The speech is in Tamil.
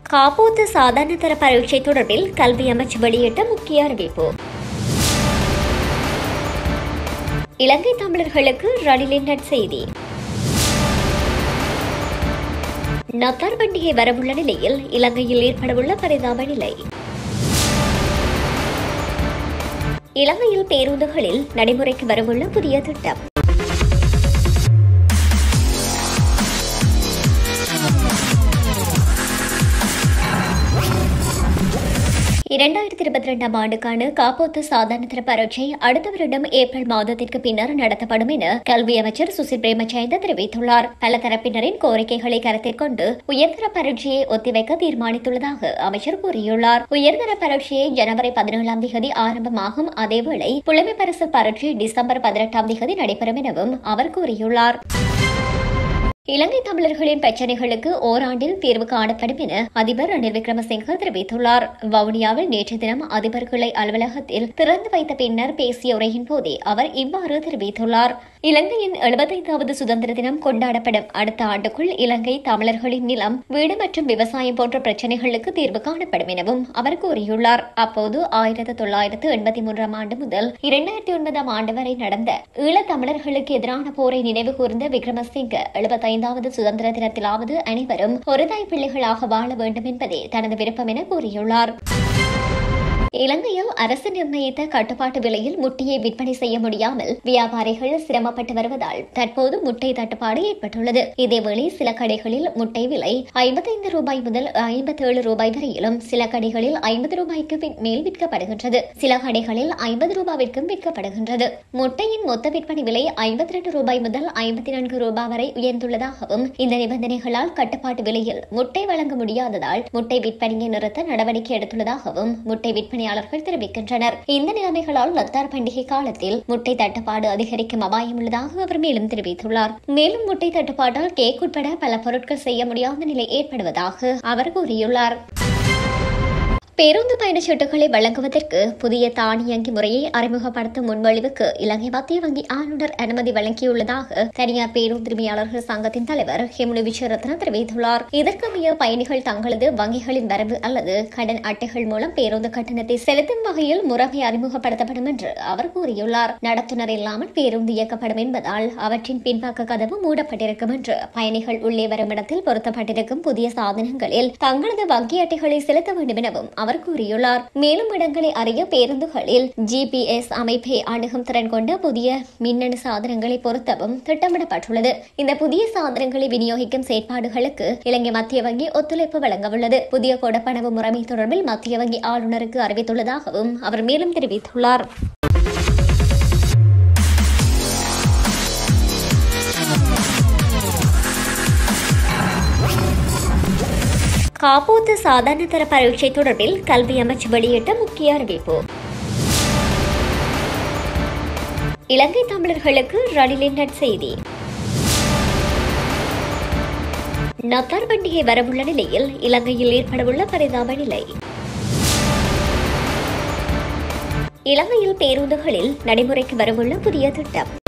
காப்போத்து சாதாரண தர பரீட்சை தொடர்பில் கல்வி அமைச்சு வெளியிட்ட முக்கிய அறிவிப்பு இலங்கை தமிழர்களுக்கு ரணிலின் நற்செய்தி நத்தார் பண்டிகை வரவுள்ள நிலையில் இலங்கையில் ஏற்படவுள்ள பரிதாப நிலை இலங்கையில் பேருந்துகளில் நடைமுறைக்கு வரவுள்ள புதிய திட்டம் இரண்டாயிரத்தி இருபத்தி ரெண்டாம் ஆண்டுக்கான காப்போத்து சாதாரண தர பரீட்சை அடுத்த வருடம் ஏப்ரல் மாதத்திற்கு பின்னர் நடத்தப்படும் என கல்வி அமைச்சர் சுசில் பிரேமச்சந்திர தெரிவித்துள்ளார் பல தரப்பினரின் கோரிக்கைகளை கருத்தில் கொண்டு உயர்தர பரீட்சையை ஒத்திவைக்க தீர்மானித்துள்ளதாக அமைச்சர் கூறியுள்ளார் உயர்தர பரீட்சையை ஜனவரி பதினேழாம் தேதி ஆரம்பமாகும் அதேவேளை புலமை பரிசு பரீட்சை டிசம்பர் பதினெட்டாம் தேதி நடைபெறும் எனவும் அவர் கூறியுள்ளார் இலங்கை தமிழர்களின் பிரச்சினைகளுக்கு ஓராண்டில் தீர்வு காணப்படும் என அதிபர் ரணில் விக்ரமசிங்க தெரிவித்துள்ளார் வவுனியாவில் நேற்று தினம் அதிபர் கிளை அலுவலகத்தில் திறந்து வைத்த பின்னர் பேசிய உரையின் போதே அவர் இவ்வாறு தெரிவித்துள்ளார் இலங்கையின் எழுபத்தைந்தாவது சுதந்திர தினம் கொண்டாடப்படும் அடுத்த ஆண்டுக்குள் இலங்கை தமிழர்களின் நிலம் வீடு மற்றும் விவசாயம் போன்ற பிரச்சினைகளுக்கு தீர்வு காணப்படும் எனவும் அவர் கூறியுள்ளார் அப்போது ஆயிரத்து தொள்ளாயிரத்து எண்பத்தி மூன்றாம் ஆண்டு முதல் இரண்டாயிரத்தி ஒன்பதாம் ஆண்டு வரை நடந்த ஈழத் தமிழர்களுக்கு எதிரான போரை நினைவு கூர்ந்த விக்ரமசிங்க எழுபத்தைந்தாவது சுதந்திர தினத்திலாவது அனைவரும் ஒரு தாய் பிள்ளைகளாக வாழ வேண்டும் என்பதே தனது விருப்பம் என கூறியுள்ளார் இலங்கையில் அரசு நிர்ணயித்த கட்டுப்பாட்டு விலையில் முட்டையை விற்பனை செய்ய முடியாமல் வியாபாரிகள் சிரமப்பட்டு வருவதால் தற்போது முட்டை தட்டுப்பாடு ஏற்பட்டுள்ளது இதேவேளை சில கடைகளில் முட்டை விலை ஐம்பத்தைந்து ரூபாய் முதல் ஐம்பத்தேழு ரூபாய் வரையிலும் சில கடைகளில் ஐம்பது ரூபாய்க்கு வி- மேல் விற்கப்படுகின்றது சில கடைகளில் ஐம்பது ரூபாவிற்கும் விற்கப்படுகின்றது முட்டையின் மொத்த விற்பனை விலை ஐம்பத்தி ரெண்டு ரூபாய் முதல் ஐம்பத்தி நான்கு ரூபாய் வரை உயர்ந்துள்ளதாகவும் இந்த நிபந்தனைகளால் கட்டுப்பாட்டு விலையில் முட்டை வழங்க முடியாததால் முட்டை விற்பனையை நிறுத்த நடவடிக்கை எடுத்துள்ளதாகவும் முட்டை விற்பனையாளர்கள் தெரிவிக்கின்றனர் இந்த நிலைமைகளால் நத்தார் பண்டிகை காலத்தில் முட்டை தட்டுப்பாடு அதிகரிக்கும் அபாயம் உள்ளதாக அவர் மேலும் தெரிவித்துள்ளார் மேலும் முட்டை தட்டுப்பாட்டால் கேக் உட்பட பல பொருட்கள் செய்ய முடியாத நிலை ஏற்படுவதாக அவர் கூறியுள்ளார் பேருந்து பயணச்சீட்டுகளை வழங்குவதற்கு புதிய தானியங்கி முறையை அறிமுகப்படுத்தும் முன்மொழிவுக்கு இலங்கை மத்திய வங்கி ஆளுநர் அனுமதி வழங்கியுள்ளதாக தனியார் பேருந்துரிமையாளர்கள் சங்கத்தின் தலைவர் ஹெமுனு விஜயரத்ன தெரிவித்துள்ளார் இதற்கமைய பயணிகள் தங்களது வங்கிகளின் வரவு அல்லது கடன் அட்டைகள் மூலம் பேருந்து கட்டணத்தை செலுத்தும் வகையில் முறைமை அறிமுகப்படுத்தப்படும் என்று அவர் கூறியுள்ளார் நடத்துனர் இல்லாமல் பேருந்து இயக்கப்படும் என்பதால் அவற்றின் பின்பக்க கதவு மூடப்பட்டிருக்கும் என்று பயணிகள் உள்ளே வரும் இடத்தில் பொருத்தப்பட்டிருக்கும் புதிய சாதனங்களில் தங்களது வங்கி அட்டைகளை செலுத்த வேண்டும் எனவும் அவர் கூறியுள்ளார் மேலும் இடங்களை அறிய பேருந்துகளில் ஜிபிஎஸ் அமைப்பை அணுகும் திறன் கொண்ட புதிய மின்னணு சாதனங்களை பொருத்தவும் திட்டமிடப்பட்டுள்ளது இந்த புதிய சாதனங்களை விநியோகிக்கும் செயற்பாடுகளுக்கு இலங்கை மத்திய வங்கி ஒத்துழைப்பு வழங்கவுள்ளது புதிய கொடப்பணவு முறைமை தொடர்பில் மத்திய வங்கி ஆளுநருக்கு அறிவித்துள்ளதாகவும் அவர் மேலும் தெரிவித்துள்ளார் காப்போத்து சாதாரண தர பரீட்சை தொடர்பில் கல்வி அமைச்சு வெளியிட்ட முக்கிய அறிவிப்பு இலங்கை தமிழர்களுக்கு ரணிலின் நற்செய்தி நத்தார் பண்டிகை வரவுள்ள நிலையில் இலங்கையில் ஏற்படவுள்ள பரிதாப நிலை இலங்கையில் பேருந்துகளில் நடைமுறைக்கு வரவுள்ள புதிய திட்டம்